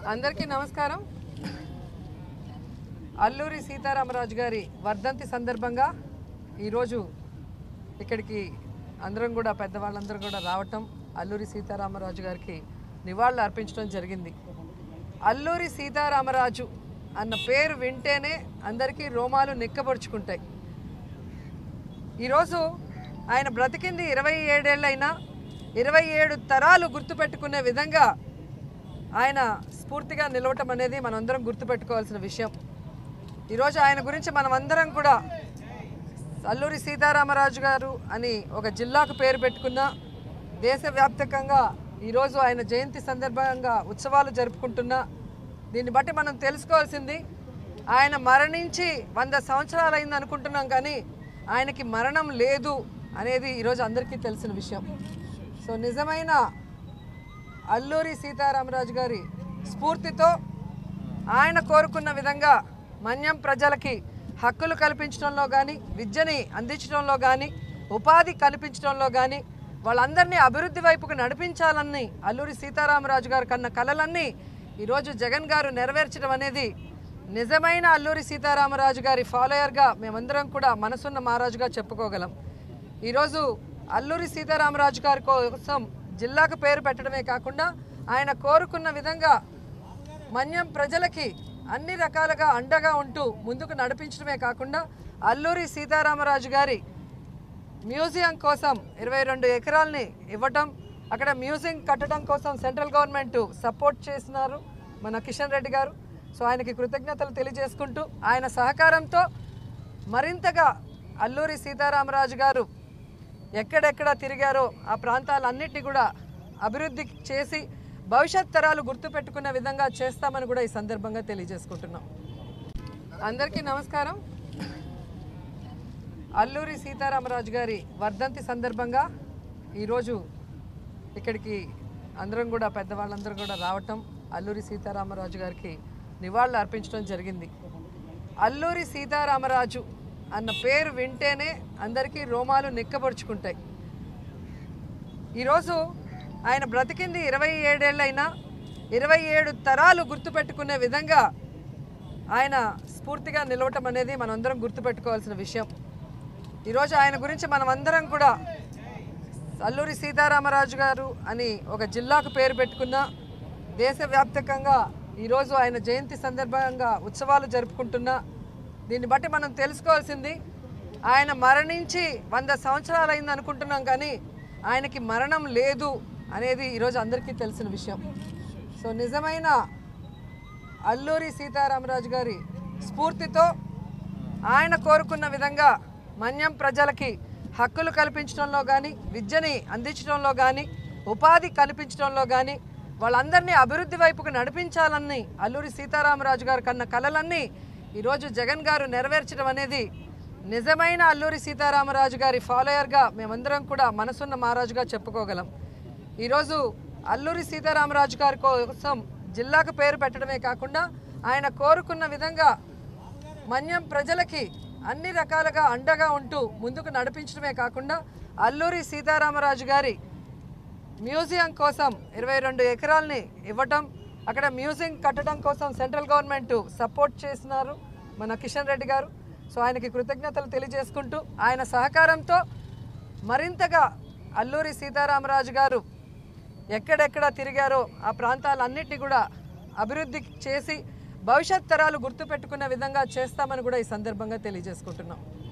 అందరికీ నమస్కారం అల్లూరి సీతారామరాజు గారి వర్ధంతి సందర్భంగా ఈరోజు ఇక్కడికి అందరం కూడా పెద్దవాళ్ళందరూ కూడా రావటం అల్లూరి సీతారామరాజు గారికి నివాళులు అర్పించడం జరిగింది అల్లూరి సీతారామరాజు అన్న పేరు వింటేనే అందరికీ రోమాలు నిక్కబొడుచుకుంటాయి ఈరోజు ఆయన బ్రతికింది ఇరవై ఏడేళ్ళైనా ఇరవై ఏడు తరాలు గుర్తుపెట్టుకునే విధంగా ఆయన స్ఫూర్తిగా నిలవటం అనేది మనందరం గుర్తుపెట్టుకోవాల్సిన విషయం ఈరోజు ఆయన గురించి మనమందరం కూడా అల్లూరి సీతారామరాజు గారు అని ఒక జిల్లాకు పేరు పెట్టుకున్న దేశవ్యాప్తంగా ఈరోజు ఆయన జయంతి సందర్భంగా ఉత్సవాలు జరుపుకుంటున్నా దీన్ని బట్టి మనం తెలుసుకోవాల్సింది ఆయన మరణించి వంద సంవత్సరాలు అయింది అనుకుంటున్నాం కానీ ఆయనకి మరణం లేదు అనేది ఈరోజు అందరికీ తెలిసిన విషయం సో నిజమైన అల్లూరి సీతారామరాజు గారి స్ఫూర్తితో ఆయన కోరుకున్న విధంగా మన్యం ప్రజలకి హక్కులు కల్పించడంలో కానీ విద్యని అందించడంలో కానీ ఉపాధి కల్పించడంలో కానీ వాళ్ళందరినీ అభివృద్ధి వైపుకు నడిపించాలని అల్లూరి సీతారామరాజు గారు కన్న కలలన్నీ ఈరోజు జగన్ గారు నెరవేర్చడం అనేది నిజమైన అల్లూరి సీతారామరాజు గారి ఫాలోయర్గా మేమందరం కూడా మనసున్న మహారాజుగా చెప్పుకోగలం ఈరోజు అల్లూరి సీతారామరాజు గారి కోసం జిల్లాకు పేరు పెట్టడమే కాకుండా ఆయన కోరుకున్న విధంగా మన్యం ప్రజలకి అన్ని రకాలుగా అండగా ఉంటూ ముందుకు నడిపించడమే కాకుండా అల్లూరి సీతారామరాజు గారి మ్యూజియం కోసం ఇరవై రెండు ఎకరాలని ఇవ్వటం అక్కడ మ్యూజియం కట్టడం కోసం సెంట్రల్ గవర్నమెంట్ సపోర్ట్ చేసినారు మన కిషన్ రెడ్డి గారు సో ఆయనకి కృతజ్ఞతలు తెలియజేసుకుంటూ ఆయన సహకారంతో మరింతగా అల్లూరి సీతారామరాజు గారు ఎక్కడెక్కడ తిరిగారో ఆ ప్రాంతాలన్నిటిని కూడా అభివృద్ధి చేసి భవిష్యత్ తరాలు గుర్తుపెట్టుకునే విధంగా చేస్తామని కూడా ఈ సందర్భంగా తెలియజేసుకుంటున్నాం అందరికీ నమస్కారం అల్లూరి సీతారామరాజు గారి వర్ధంతి సందర్భంగా ఈరోజు ఇక్కడికి అందరం కూడా పెద్దవాళ్ళందరూ కూడా రావటం అల్లూరి సీతారామరాజు గారికి నివాళులు అర్పించడం జరిగింది అల్లూరి సీతారామరాజు అన్న పేరు వింటేనే అందరికీ రోమాలు నిక్కబొడుచుకుంటాయి ఈరోజు ఆయన బ్రతికింది ఇరవై ఏడేళ్ళైనా ఇరవై ఏడు తరాలు గుర్తుపెట్టుకునే విధంగా ఆయన స్ఫూర్తిగా నిలవటం అనేది మనందరం గుర్తుపెట్టుకోవాల్సిన విషయం ఈరోజు ఆయన గురించి మనమందరం కూడా అల్లూరి సీతారామరాజు గారు అని ఒక జిల్లాకు పేరు పెట్టుకున్న దేశవ్యాప్తంగా ఈరోజు ఆయన జయంతి సందర్భంగా ఉత్సవాలు జరుపుకుంటున్నా దీన్ని బట్టి మనం తెలుసుకోవాల్సింది ఆయన మరణించి వంద సంవత్సరాలు అయింది అనుకుంటున్నాం కానీ ఆయనకి మరణం లేదు అనేది ఈరోజు అందరికీ తెలిసిన విషయం సో నిజమైన అల్లూరి సీతారామరాజు గారి స్ఫూర్తితో ఆయన కోరుకున్న విధంగా మన్యం ప్రజలకి హక్కులు కల్పించడంలో కానీ విద్యని అందించడంలో కానీ ఉపాధి కల్పించడంలో కానీ వాళ్ళందరినీ అభివృద్ధి వైపుకు నడిపించాలని అల్లూరి సీతారామరాజు గారు కన్న కలలన్నీ ఈరోజు జగన్ గారు నెరవేర్చడం అనేది నిజమైన అల్లూరి సీతారామరాజు గారి ఫాలోయర్గా మేమందరం కూడా మనసున్న మహారాజుగా చెప్పుకోగలం ఈరోజు అల్లూరి సీతారామరాజు గారి కోసం జిల్లాకు పేరు పెట్టడమే కాకుండా ఆయన కోరుకున్న విధంగా మన్యం ప్రజలకి అన్ని రకాలుగా అండగా ఉంటూ ముందుకు నడిపించడమే కాకుండా అల్లూరి సీతారామరాజు గారి మ్యూజియం కోసం ఇరవై రెండు ఎకరాలని ఇవ్వటం అక్కడ మ్యూజియం కట్టడం కోసం సెంట్రల్ గవర్నమెంట్ సపోర్ట్ చేసినారు మన కిషన్ రెడ్డి గారు సో ఆయనకి కృతజ్ఞతలు తెలియజేసుకుంటూ ఆయన సహకారంతో మరింతగా అల్లూరి సీతారామరాజు గారు ఎక్కడెక్కడ తిరిగారో ఆ ప్రాంతాలన్నిటిని కూడా అభివృద్ధి చేసి భవిష్యత్ తరాలు గుర్తుపెట్టుకునే విధంగా చేస్తామని కూడా ఈ సందర్భంగా తెలియజేసుకుంటున్నాం